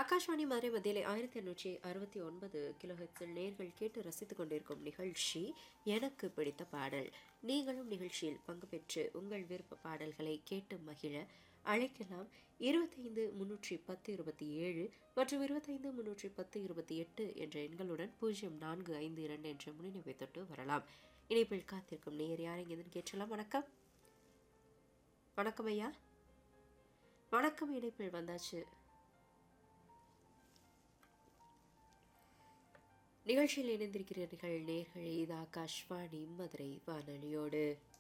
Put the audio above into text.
ஆகாஷ்வாணி மதுரை மத்தியிலே ஆயிரத்தி எண்ணூற்றி அறுபத்தி ஒன்பது கிலோஹெட்ஸில் நேர்கள் கேட்டு ரசித்துக் கொண்டிருக்கும் நிகழ்ச்சி எனக்கு பிடித்த பாடல் நீங்களும் நிகழ்ச்சியில் பங்கு பெற்று உங்கள் விருப்ப பாடல்களை கேட்டு மகிழ அழைக்கலாம் இருபத்தைந்து முன்னூற்றி பத்து இருபத்தி ஏழு மற்றும் இருபத்தைந்து முன்னூற்றி பத்து இருபத்தி எட்டு என்ற எண்களுடன் பூஜ்ஜியம் நான்கு ஐந்து இரண்டு என்ற முன்னிணைப்பை தொட்டு வரலாம் இணைப்பில் காத்திருக்கும் நேர் யார் எங்கேன்னு கேட்டலாம் வணக்கம் வணக்கம் ஐயா வணக்கம் இணைப்பில் வந்தாச்சு நிகழ்ச்சியில் இணைந்திருக்கிறீர்கள் நேர்களே இது ஆகாஷ்வாணி மதுரை வானொலியோடு